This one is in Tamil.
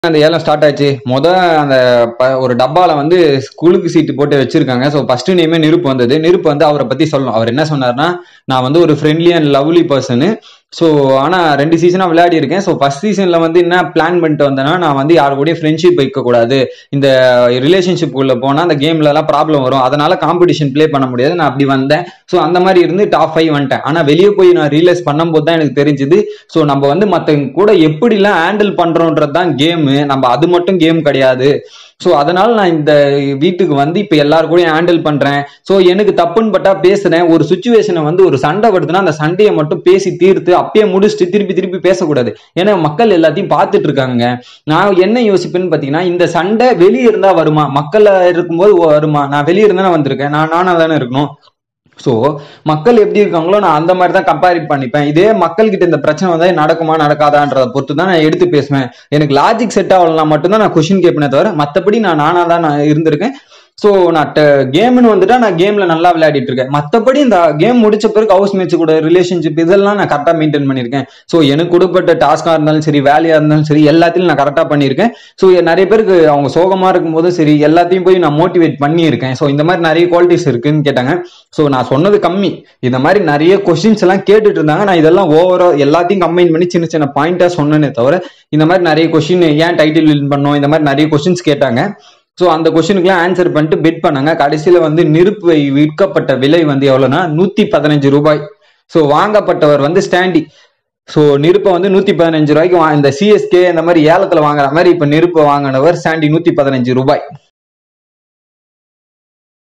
அந்த ஏலம் ஸ்டார்ட் ஆச்சு முத அந்த ப- ஒரு டப்பால வந்து குலுக்கு சீட்டு போட்டு வச்சிருக்காங்க ஸோ ஃபர்ஸ்ட் நேமே நெருப்பு வந்தது நெருப்பு வந்து அவரை பத்தி சொல்லணும் அவர் என்ன சொன்னார்னா நான் வந்து ஒரு ஃப்ரெண்ட்லி அண்ட் லவ்லி பர்சனு ஸோ ஆனால் ரெண்டு சீசனாக விளையாடி இருக்கேன் ஸோ ஃபர்ஸ்ட் சீசனில் வந்து என்ன பிளான் பண்ணிட்டு வந்தேன்னா நான் வந்து யாரு கூடயும் ஃப்ரெண்ட்ஷிப் வைக்கக்கூடாது இந்த ரிலேஷன்ஷிப் உள்ள போனால் அந்த கேம்ல எல்லாம் ப்ராப்ளம் வரும் அதனால காம்படிஷன் ப்ளே பண்ண முடியாது நான் அப்படி வந்தேன் ஸோ அந்த மாதிரி இருந்து டாப் ஃபைவ் வந்துட்டேன் ஆனால் வெளியே போய் நான் ரியலைஸ் பண்ணும்போது தான் எனக்கு தெரிஞ்சுது ஸோ நம்ம வந்து மற்றவங்க கூட எப்படிலாம் ஹேண்டில் பண்றோன்றது தான் கேமு நம்ம அது மட்டும் கேம் கிடையாது ஸோ அதனால நான் இந்த வீட்டுக்கு வந்து இப்போ எல்லாரு கூடயும் ஹேண்டில் பண்றேன் ஸோ எனக்கு தப்புன்னு பட்டா பேசுறேன் ஒரு சுச்சுவேஷனை வந்து ஒரு சண்டை வருதுன்னா அந்த சண்டையை மட்டும் பேசி தீர்த்து அப்பயே முடிச்சுட்டு திருப்பி திருப்பி பேசக்கூடாது ஏன்னா மக்கள் எல்லாத்தையும் பார்த்துட்டு இருக்காங்க நான் என்ன யோசிப்பேன்னு பார்த்தீங்கன்னா இந்த சண்டை வெளியே இருந்தா வருமா மக்கள் இருக்கும்போது வருமா நான் வெளியே இருந்தா வந்திருக்கேன் நான் நானா தானே இருக்கணும் ஸோ மக்கள் எப்படி இருக்காங்களோ நான் அந்த மாதிரி தான் கம்பேர் பண்ணிப்பேன் இதே மக்கள் கிட்ட இந்த பிரச்சனை வந்தா நடக்குமா நடக்காதான்றத பொறுத்து தான் நான் எடுத்து பேசுவேன் எனக்கு லாஜிக் செட் ஆகலாம் மட்டும்தான் நான் கொஷின் கேட்பேனே தவிர மற்றபடி நான் நானா தான் நான் இருந்திருக்கேன் ஸோ நான் கேம்னு வந்துட்டா நான் கேம்ல நல்லா விளையாடிட்டு இருக்கேன் மற்றபடி இந்த கேம் முடிச்ச பிறகு ஹவுஸ் மேட்ச் கூட ரிலேஷன்ஷிப் இதெல்லாம் நான் கரெக்டாக மெயின்டைன் பண்ணியிருக்கேன் ஸோ எனக்கு கொடுப்பட்ட டாஸ்காக இருந்தாலும் சரி வேலையாக இருந்தாலும் சரி எல்லாத்தையும் நான் கரெக்டாக பண்ணியிருக்கேன் ஸோ நிறைய பேருக்கு அவங்க சோகமா இருக்கும்போது சரி எல்லாத்தையும் போய் நான் மோட்டிவேட் பண்ணியிருக்கேன் ஸோ இந்த மாதிரி நிறைய குவாலிட்டிஸ் இருக்குன்னு கேட்டாங்க ஸோ நான் சொன்னது கம்மி இந்த மாதிரி நிறைய கொஸ்டின்ஸ் எல்லாம் கேட்டுட்டு இருந்தாங்க நான் இதெல்லாம் ஓவரா எல்லாத்தையும் கம்பைன் பண்ணி சின்ன சின்ன பாயிண்டா சொன்னேனே தவிர இந்த மாதிரி நிறைய கொஸ்டின் ஏன் டைட்டில் வின் பண்ணோம் இந்த மாதிரி நிறைய கொஸ்டின்ஸ் கேட்டாங்க ஸோ அந்த கொஸ்டினுக்குலாம் ஆன்சர் பண்ணிட்டு பெட் பண்ணாங்க கடைசியில வந்து நெருப்பு விற்கப்பட்ட விலை வந்து எவ்வளோனா நூத்தி பதினஞ்சு ரூபாய் ஸோ வாங்கப்பட்டவர் வந்து ஸ்டாண்டி ஸோ நெருப்பை வந்து நூத்தி பதினஞ்சு ரூபாய்க்கு வா- இந்த சிஎஸ்கே இந்த மாதிரி ஏலத்துல வாங்குற மாதிரி இப்ப நெருப்பை வாங்கினவர் ஸ்டாண்டி நூத்தி பதினஞ்சு ரூபாய்